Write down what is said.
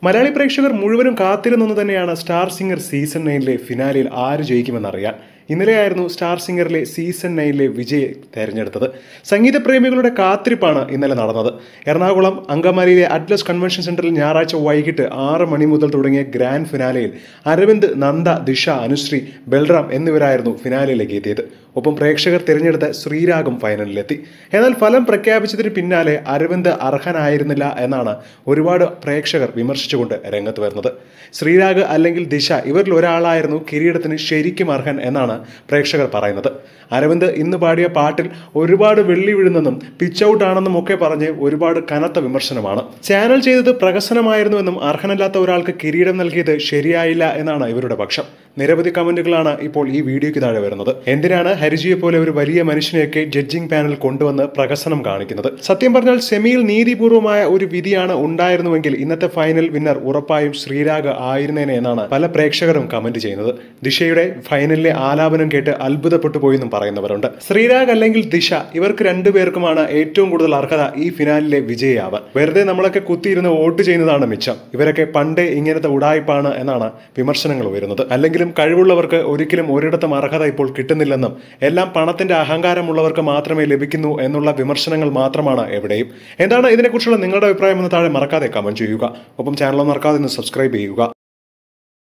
മലയാളി പ്രേക്ഷകർ മുഴുവനും കാത്തിരുന്നു തന്നെയാണ് സ്റ്റാർ സിംഗർ സീസൺ നയനിലെ ഫിനാലിൽ ആര് ജയിക്കുമെന്നറിയാൻ ഇന്നലെയായിരുന്നു സ്റ്റാർ സിംഗറിലെ സീസൺ നയനിലെ വിജയ് തെരഞ്ഞെടുത്തത് സംഗീത പ്രേമികളുടെ കാത്തിരിപ്പാണ് ഇന്നലെ നടന്നത് എറണാകുളം അങ്കമാലിയിലെ അറ്റ്ലസ് കൺവെൻഷൻ സെന്ററിൽ ഞായറാഴ്ച വൈകിട്ട് ആറ് മണി മുതൽ തുടങ്ങിയ ഗ്രാൻഡ് ഫിനാലയിൽ അരവിന്ദ് നന്ദ ദിഷ അനുശ്രീ ബൽറാം എന്നിവരായിരുന്നു ഫിനാലയിലേക്ക് എത്തിയത് ഒപ്പം പ്രേക്ഷകർ തിരഞ്ഞെടുത്ത ശ്രീരാഗും ഫൈനലിലെത്തി എന്നാൽ ഫലം പ്രഖ്യാപിച്ചതിന് പിന്നാലെ അരവിന്ദ് അർഹനായിരുന്നില്ല എന്നാണ് ഒരുപാട് പ്രേക്ഷകർ വിമർശിച്ചുകൊണ്ട് രംഗത്ത് വരുന്നത് ശ്രീരാഗ് അല്ലെങ്കിൽ ദിശ ഇവരിൽ ഒരാളായിരുന്നു കിരീടത്തിന് ശരിക്കും അർഹൻ എന്നാണ് പ്രേക്ഷകർ പറയുന്നത് അരവിന്ദ് ഇന്ന് പാടിയ പാട്ടിൽ ഒരുപാട് വെള്ളി വീഴുന്നെന്നും പിച്ച് ഔട്ട് ആണെന്നും ഒക്കെ പറഞ്ഞ് ഒരുപാട് കനത്ത വിമർശനമാണ് ചാനൽ ചെയ്തത് പ്രഹസനമായിരുന്നുവെന്നും അർഹനല്ലാത്ത ഒരാൾക്ക് കിരീടം നൽകിയത് ശരിയായില്ല എന്നാണ് ഇവരുടെ പക്ഷം നിരവധി കമന്റുകളാണ് ഇപ്പോൾ ഈ വീഡിയോയ്ക്ക് താഴെ വരുന്നത് എന്തിനാണ് ഹരിജിയെ പോലെ ഒരു വലിയ മനുഷ്യനെയൊക്കെ ജഡ്ജിംഗ് പാനൽ കൊണ്ടുവന്ന് പ്രഹസനം കാണിക്കുന്നത് സത്യം പറഞ്ഞാൽ സെമിയിൽ നീതിപൂർവമായ ഒരു വിധിയാണ് ഉണ്ടായിരുന്നുവെങ്കിൽ ഇന്നത്തെ ഫൈനൽ വിന്നർ ഉറപ്പായും ശ്രീരാഗ് ആയിരുന്നേനെ എന്നാണ് പല പ്രേക്ഷകരും കമന്റ് ചെയ്യുന്നത് ദിശയുടെ ഫൈനലിലെ ആലാപനം കേട്ട് അത്ഭുതപ്പെട്ടു പോയെന്നും പറയുന്നവരുണ്ട് ശ്രീരാഗ് അല്ലെങ്കിൽ ദിശ ഇവർക്ക് രണ്ടുപേർക്കുമാണ് ഏറ്റവും കൂടുതൽ അർഹത ഈ ഫിനാലിലെ വിജയിയാവാൻ വെറുതെ നമ്മളൊക്കെ കുത്തിയിരുന്ന് വോട്ട് ചെയ്യുന്നതാണ് മിച്ചം ഇവരൊക്കെ പണ്ടേ ഇങ്ങനത്തെ ഉടായ്പാണ് എന്നാണ് വിമർശനങ്ങൾ ഉയരുന്നത് അല്ലെങ്കിലും കഴിവുള്ളവർക്ക് ഒരിക്കലും ഒരിടത്തും അർഹത ഇപ്പോൾ കിട്ടുന്നില്ലെന്നും എല്ലാം പണത്തിന്റെ അഹങ്കാരമുള്ളവർക്ക് മാത്രമേ ലഭിക്കുന്നു എന്നുള്ള വിമർശനങ്ങൾ മാത്രമാണ് എവിടെയും എന്താണ് ഇതിനെക്കുറിച്ചുള്ള നിങ്ങളുടെ അഭിപ്രായം എന്ന് താഴെ മറക്കാതെ കമന്റ് ചെയ്യുക ഒപ്പം ചാനൽ മറക്കാതെ ഒന്ന് സബ്സ്ക്രൈബ് ചെയ്യുക